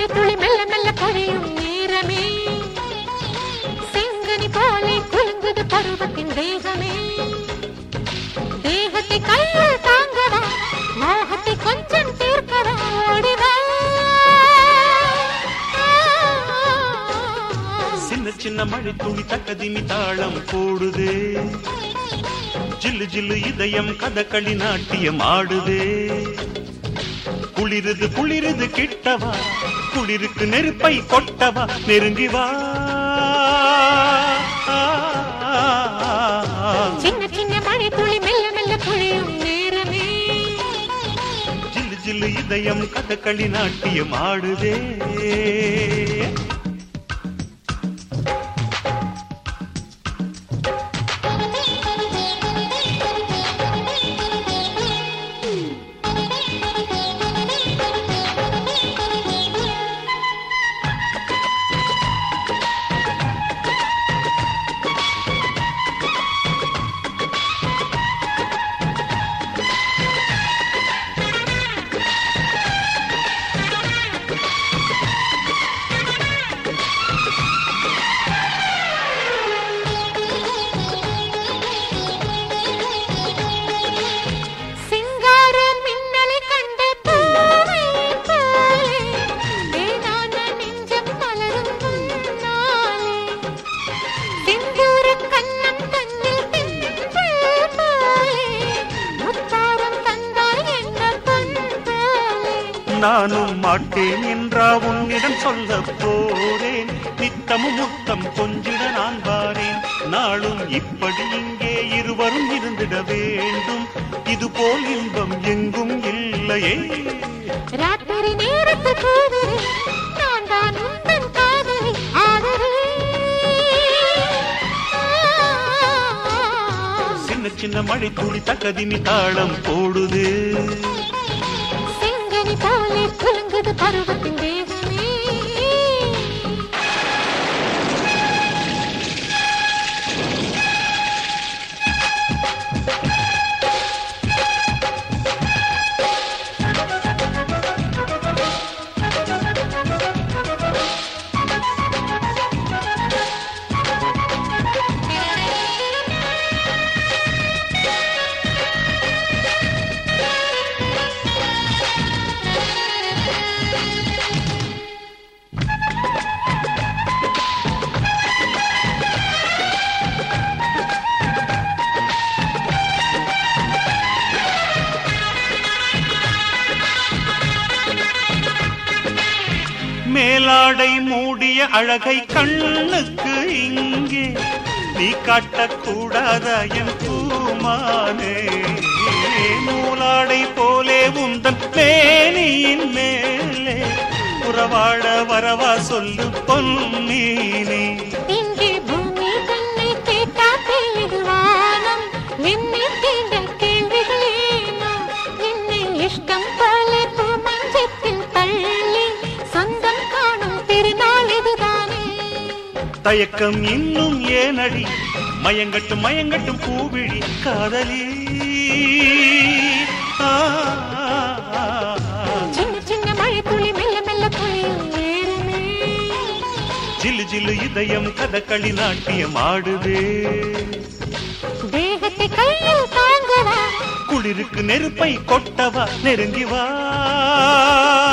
மழை துளி மெல்ல மெல்ல பொழியும் நேரமே செங்கனி போலே குலுங்குது பருவத்தின் தேகமே தேகத்தை கையில் தாங்கவா மோகத்தை கொஞ்சம் தீர்க்கவா ஓடிவா சின்ன சின்ன மழை துளி தக்கதிமி தாளம் போடுதே ஜில்லு ஜில்லு இதயம் கதகளி நாட்டியம் ஆடுதே குளிருது குளிருது கிட்டவா குளிருக்கு நெருப்பை கொட்டவா நெருங்கி வா சின்ன சின்ன மழை துளி மெல்ல மெல்ல பொழியும் நேரமே ஜில்லு ஜில்லு இதயம் கதகளி நாட்டியம் ஆடுதே சிங்கார மின்னலை கண்ட பூவை போலே தேனான நெஞ்சம் மலரும் முன்னாலே செந்தூர கண்ணம் தன்னில் தென்றல் போலே முத்தாரம் தந்தாய் என்ன பொன் போலே நானும் மாட்டேன் என்றா உன்னிடம் சொல்ல போறேன் நித்தமும் முத்தம் கொஞ்சிட நான் வாரேன் நாளும் இப்படி இங்கே இருவரும் இருந்திட வேண்டும் இது போல் இன்பம் எங்கும் இல்லையே ராத்திரி நேரத்து கூடுறே நான் தான் உந்தன் காதலி ஆதரே சின்ன சின்ன மழை துளி தக்கதிமி தாளம் போடுது செங்கனி போலே குலுங்குது பருவத்தின் தேகமே மேலாடை மூடிய அழகை கண்ணுக்கு இங்கே நீ காட்டக்கூடாத என் பூமானே நூலாடை போலே உந்தன் மேனியின் மேலே உறவாட வரவா சொல்லு பொன்னீனே இங்கே பூமி தன்னை கேட்டா பெய்யுது வானம் என்னை தீண்ட கேள்விகள் ஏனோ என்னை இஷ்டம் போல பூமஞ்சத்தில் தள்ளி சொந்தம் காணும் திருநாள் இதுதானே தயக்கம் இன்னும் ஏனடி மயங்கட்டும் மயங்கட்டும் பூவிழி காதலி ஆ, சின்ன சின்ன மழை துளி மெல்ல மெல்ல பொழியும் நேரமே ஜில்லு ஜில்லு இதயம் கதகளி நாட்டியம் ஆடுதே தேகத்தை கையில் தாங்கவா குளிருக்கு நெருப்பை கொட்டவா நெருங்கி வா